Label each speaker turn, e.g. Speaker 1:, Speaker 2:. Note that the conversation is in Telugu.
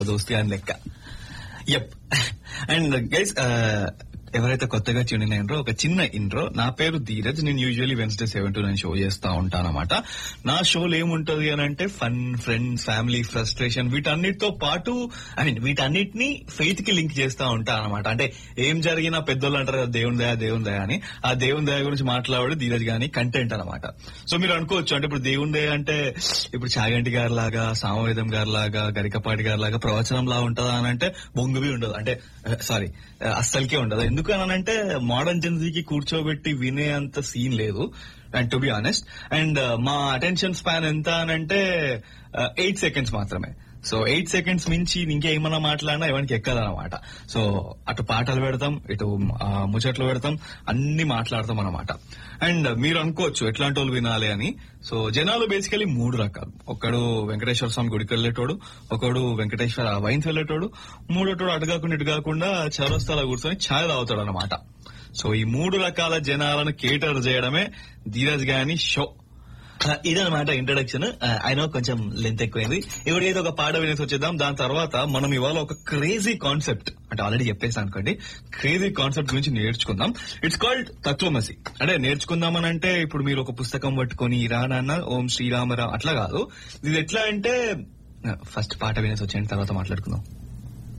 Speaker 1: దోస్తి అని లెక్క యప్ అండ్ గైస్ ఎవరైతే కొత్తగా ట్యూన్ ఇన్ అయినరో ఒక చిన్న ఇంట్రో నా పేరు ధీరజ్ నేను usually Wednesday seven to nine show చేస్తా ఉంటానన్నమాట నా షోలో ఏముంటది అని అంటే ఫన్ ఫ్రెండ్స్ ఫ్యామిలీ ఫ్రస్ట్రేషన్ వీటన్నిటితో పాటు ఐ మీన్ వీటన్నిటిని ఫెయిత్ కి లింక్ చేస్తా ఉంటా అనమాట అంటే ఏం జరిగినా పెద్దోళ్ళు అంటారు కదా దేవుని దయ దేవుని దయ అని ఆ దేవుని దయ గురించి మాట్లాడే ధీరజ్ గాని కంటెంట్ అనమాట సో మీరు అనుకోవచ్చు అంటే ఇప్పుడు దేవుని దయ అంటే ఇప్పుడు చాగంటి గారి లాగా సామవేదం గారి లాగా గరికపాటి గారి లాగా ప్రవచనం లా ఉంటుందా అని అంటే బొంగువి ఉండదు అంటే సారీ అస్సలకే ఉండదు ఎందుకు అని అంటే మోడర్న్ జనరీకి కూర్చోబెట్టి వినే అంత సీన్ లేదు and to be honest and మా అటెన్షన్ స్పాన్ ఎంత అని అంటే ఎయిట్ సెకండ్స్ మాత్రమే సో ఎయిట్ సెకండ్స్ మించి ఇంకేమన్నా మాట్లాడినా ఎవరికి ఎక్కదనమాట సో అటు పాటలు పెడతాం ఇటు ఆ, ముచ్చట్లు పెడతాం అన్ని మాట్లాడతాం అనమాట అండ్ మీరు అనుకోవచ్చు ఎట్లాంటి వాళ్ళు వినాలి అని సో జనాలు బేసికలీ మూడు రకాలు ఒకడు వెంకటేశ్వర స్వామి గుడికి వెళ్ళేటోడు ఒకడు వెంకటేశ్వర వైన్స్ వెళ్ళేటోడు మూడోటోడు అటు కాకుండా ఇటు కాకుండా చౌరస్తాలో కూర్చొని ఛాయ్ తాగుతాడు అనమాట సో ఈ మూడు రకాల జనాలను కేటర్ చేయడమే ధీరజ్ గాని షో ఆ, ఇదన్నమాట ఇంట్రడక్షన్ అయినా కొంచెం లెంత్ ఎక్కువైంది ఇప్పుడు ఏదో ఒక పాట వినేసి వచ్చేద్దాం దాని తర్వాత మనం ఇవాళ ఒక క్రేజీ కాన్సెప్ట్ అంటే ఆల్రెడీ చెప్పేసి అనుకోండి క్రేజీ కాన్సెప్ట్ గురించి నేర్చుకుందాం ఇట్స్ కాల్డ్ తత్వమసి అంటే నేర్చుకుందామని అంటే ఇప్పుడు మీరు ఒక పుస్తకం పట్టుకొని రా నాన్న ఓం శ్రీరామరా అట్లా కాదు ఇది ఎట్లా అంటే ఫస్ట్ పాట వినేసి వచ్చేయండి తర్వాత మాట్లాడుకుందాం